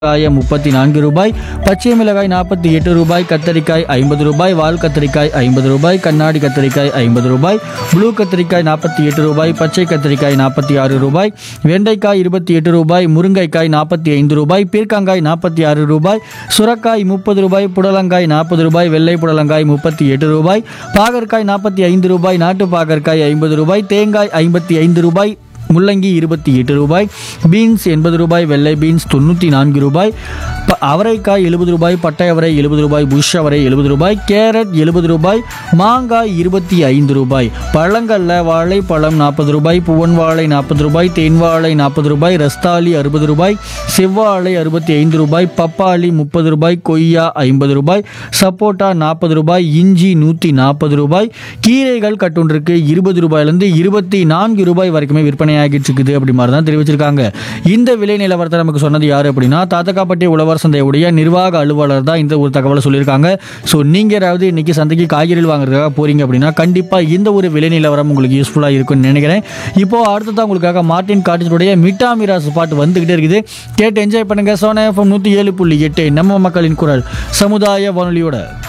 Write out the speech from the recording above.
வெங்காயம் முப்பத்தி நான்கு ரூபாய் பச்சை மிளகாய் நாற்பத்தி எட்டு ரூபாய் கத்தரிக்காய் ஐம்பது ரூபாய் வால் கத்தரிக்காய் ஐம்பது ரூபாய் கண்ணாடி கத்தரிக்காய் ஐம்பது ரூபாய் ப்ளூ கத்தரிக்காய் நாற்பத்தி எட்டு ரூபாய் பச்சை கத்தரிக்காய் நாற்பத்தி ஆறு ரூபாய் வெண்டைக்காய் இருபத்தி எட்டு ரூபாய் முருங்கைக்காய் நாற்பத்தி ஐந்து ரூபாய் பீர்க்கங்காய் நாற்பத்தி ஆறு ரூபாய் சுரக்காய் முப்பது ரூபாய் புடலங்காய் நாற்பது ரூபாய் வெள்ளை புடலங்காய் முப்பத்தி எட்டு ரூபாய் பாகற்காய் நாற்பத்தி ஐந்து ரூபாய் நாட்டு பாகற்காய் ஐம்பது ரூபாய் தேங்காய் ஐம்பத்தி ஐந்து ரூபாய் முள்ளங்கி இருபத்தி எட்டு ரூபாய் பீன்ஸ் எண்பது ரூபாய் வெள்ளை பீன்ஸ் தொண்ணூற்றி நான்கு ரூபாய் ப- அவரைக்காய் எழுபது ரூபாய் பட்டை அவரை எழுபது ரூபாய் புஷ் அவரை எழுபது ரூபாய் கேரட் எழுபது ரூபாய் மாங்காய் இருபத்தி ஐந்து ரூபாய் பழங்கள்ல வாழைப்பழம் நாற்பது ரூபாய் புவன் வாழை நாற்பது ரூபாய் தேன் வாழை நாற்பது ரூபாய் ரஸ்தாலி அறுபது ரூபாய் செவ்வாழை அறுபத்தி ஐந்து ரூபாய் பப்பாளி முப்பது ரூபாய் கொய்யா ஐம்பது ரூபாய் சப்போட்டா நாற்பது ரூபாய் இஞ்சி நூற்றி நாற்பது ரூபாய் கீரைகள் கட்டுன்றிருக்கு இருபது ரூபாயிலேருந்து இருபத்தி நான்கு ரூபாய் வரைக்குமே விற்பனையாகிட்டு இருக்குது அப்படி மாதிரி தான் தெரிவிச்சிருக்காங்க இந்த விலை நிலவரத்தை நமக்கு சொன்னது யார் அப்படின்னா தாத்தக்காப்பட்டி உழவர் சந்தையுடைய நிர்வாக அலுவலர் தான் இந்த ஒரு தகவலை சொல்லியிருக்காங்க ஸோ நீங்கள் யாராவது இன்னைக்கு சந்தைக்கு காய்கறிகள் வாங்குறதுக்காக போறீங்க அப்படின்னா கண்டிப்பாக இந்த ஒரு விலை நிலவரம் உங்களுக்கு யூஸ்ஃபுல்லாக இருக்கும்னு நினைக்கிறேன் இப்போ அடுத்ததான் உங்களுக்காக மார்டின் காட்டேஜுடைய மிட்டா மிராஸ் பாட்டு வந்துகிட்டே இருக்குது கேட்டு என்ஜாய் பண்ணுங்க சோனா எஃப்எம் நூற்றி ஏழு புள்ளி எட்டு நம்ம மக்களின் குரல் சமுதாய வானொலியோட